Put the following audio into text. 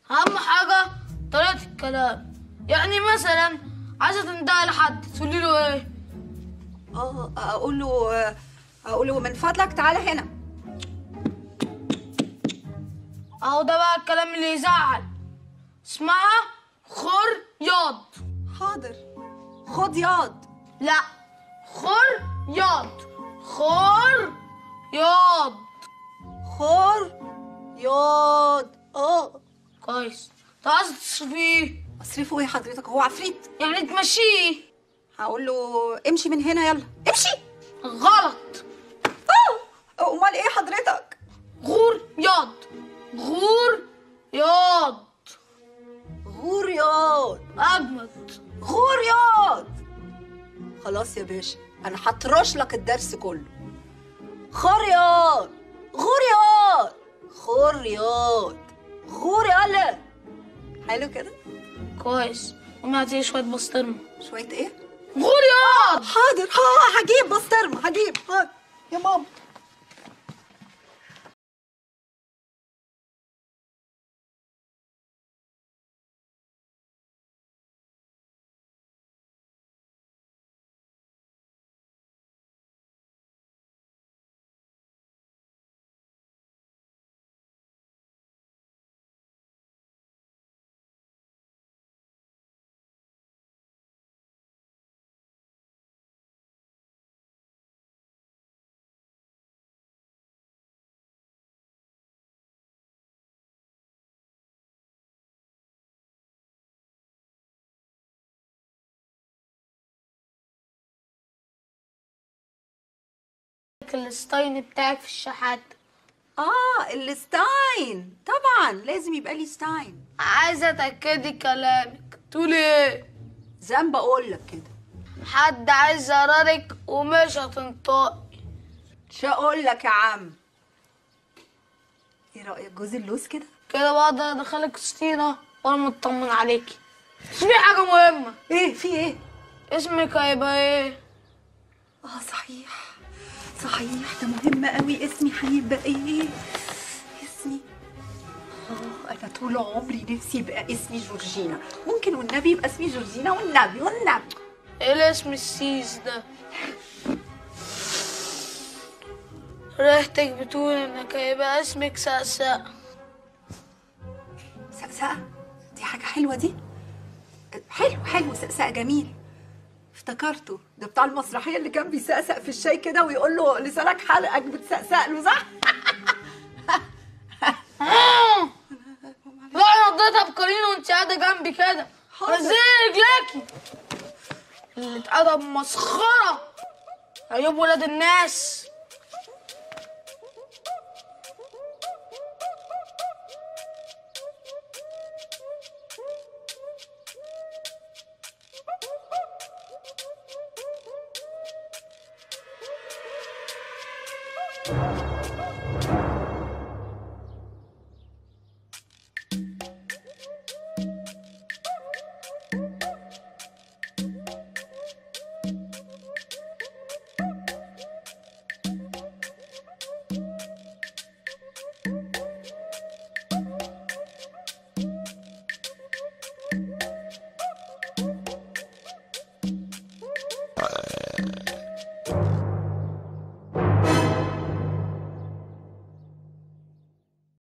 اهم حاجه طريقه الكلام يعني مثلا عايزه تنتهي لحد تقولي له ايه اه اقول له اقول له من فضلك تعالى هنا اهو ده بقى الكلام اللي يزعل اسمها خر ياض حاضر خد ياض لا خر ياض خر ياض خور ياض اه كويس طب عايز تصرفيه اصرفه ايه حضرتك هو عفريت يعني تمشيه هقول له امشي من هنا يلا امشي غلط اه امال ايه حضرتك غور ياض غور ياض غور ياض اجمد غور ياض خلاص يا باشا انا هطرش لك الدرس كله خور ياض غور ياض خور ياض غور يالا حلو كده كويس قومي هاتي شويه بسطرمه شويه ايه غور ياض حاضر ها هجيب بسطرمه هجيب حاضر يا ماما الستاين بتاعك في الشحات اه الستاين طبعا لازم يبقى لي ستاين عايزه اتاكدي كلامك تقولي ايه ذنب اقول لك كده حد عايز يقررك ومش هتنطقي مش هقول لك يا عم ايه رايك جوز اللوز كده كده بقدر ادخلك سطينه وانا مطمن عليكي بس في حاجه مهمه ايه في ايه اسمك هيبقى ايه اه صحيح صحيح ده مهم قوي اسمي هيبقى ايه اسمي اه انا طول عمري نفسي يبقى اسمي جورجينا ممكن والنبي يبقى اسمي جورجينا والنبي والنبي ايه الاسم السيس ده ريحتك بتقول انك هيبقى اسمك سقسق سقسقه دي حاجه حلوه دي حلو حلو سقسقه جميل افتكرته ده بتاع المسرحيه اللي كان بيسقسق في الشاي كده ويقول له لسانك حلقك بتسقسق له صح لا انا اديتها بقرينه وانت قاعده جنبي كده حاضر. نزلي رجليكي اللي اتقدم مسخره عيوب ولاد الناس